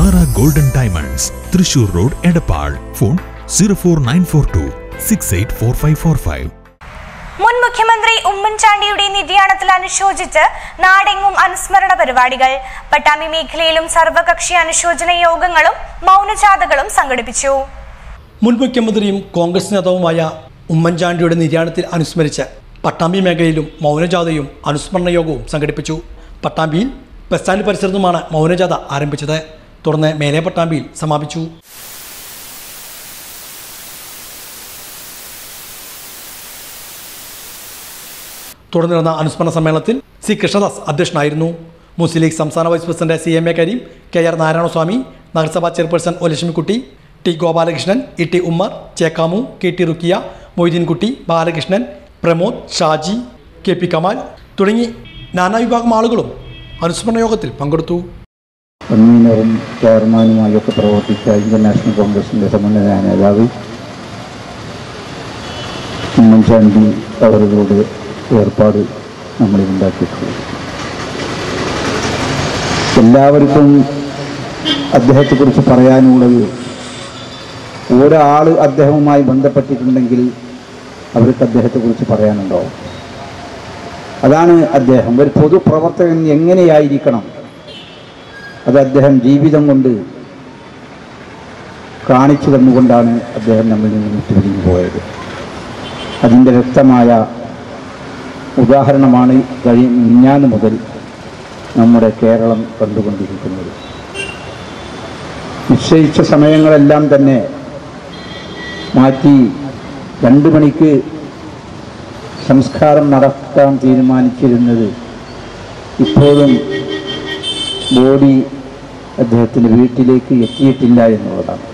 ആറ golden diamonds Thrissur road Edappal phone zero four nine four two six eight four five four five മുൻ മുഖ്യമന്ത്രി ഉമ്മൻചാണ്ടിയുടെ നിര്യാണത്തിൽ അനുശോചിച്ച് നാടെങ്ങും അനുസ്മരണ പരിപാടികൾ പട്ടാമ്പി മേഖലയിലും സർവകക്ഷി അനുശോചന യോഗങ്ങളും മൗനജാഥകളും സംഘടിപ്പിച്ചു മുൻ മുഖ്യമന്ത്രിയും കോൺഗ്രസ് നേതാവുമായ ഉമ്മൻചാണ്ടിയുടെ നിര്യാണത്തിൽ അനുസ്മരിച്ച് പട്ടാമ്പി മേഖലയിലും മൗനജാഥയും അനുസ്മരണ യോഗവും സംഘടിപ്പിച്ചു പട്ടാമ്പിയിൽ ബസ് സ്റ്റാൻഡ് പരിസരത്തുമാണ് മൗനജാഥ ആരംഭിച്ചത് തുടർന്ന് മേലെ പട്ടാമ്പിയിൽ സമാപിച്ചു തുടർന്ന് നടന്ന അനുസ്മരണ സമ്മേളനത്തിൽ സി കൃഷ്ണദാസ് അധ്യക്ഷനായിരുന്നു മുസ്ലിം ലീഗ് സംസ്ഥാന vice president C M A Kareem K R Narayanaswamy നഗരസഭാ chairperson O Lakshmikutty T Gopalakrishnan E T Ummer Chekkamu K T Rukkiya Moideenkutty Balakrishnan Pramod Shaji K P Kamal തുടങ്ങി നാനാവിഭാഗം ആളുകളും അനുസ്മരണ യോഗത്തിൽ പങ്കെടുത്തു കൺവീനറും ചെയർമാനുമായൊക്കെ പ്രവർത്തിച്ച ഇന്ത്യൻ നാഷണൽ കോൺഗ്രസിൻ്റെ സമന്വയ നേതാവ് ഉമ്മൻചാണ്ടി അവരുടെ ഏർപ്പാട് നമ്മളിൽ ഉണ്ടാക്കിയിട്ടുള്ളത് എല്ലാവർക്കും അദ്ദേഹത്തെക്കുറിച്ച് പറയാനുള്ളത് ഒരാൾ അദ്ദേഹവുമായി ബന്ധപ്പെട്ടിട്ടുണ്ടെങ്കിൽ അവർക്ക് അദ്ദേഹത്തെക്കുറിച്ച് പറയാനുണ്ടാവും അതാണ് അദ്ദേഹം ഒരു പൊതുപ്രവർത്തകൻ എങ്ങനെയായിരിക്കണം അത് അദ്ദേഹം ജീവിതം കൊണ്ട് കാണിച്ചു തന്നുകൊണ്ടാണ് അദ്ദേഹം നമ്മിൽ നിന്ന് വിട്ടുപിരിഞ്ഞു പോയത് അതിൻ്റെ വ്യക്തമായ ഉദാഹരണമാണ് കഴി മിഞ്ഞാന്ന് മുതൽ നമ്മുടെ കേരളം കണ്ടുകൊണ്ടിരിക്കുന്നത് നിശ്ചയിച്ച സമയങ്ങളെല്ലാം തന്നെ മാറ്റി രണ്ട് മണിക്ക് സംസ്കാരം നടത്താൻ തീരുമാനിച്ചിരുന്നത് ഇപ്പോഴും ബോഡി അദ്ദേഹത്തിൻ്റെ വീട്ടിലേക്ക് എത്തിയിട്ടില്ല എന്നുള്ളതാണ്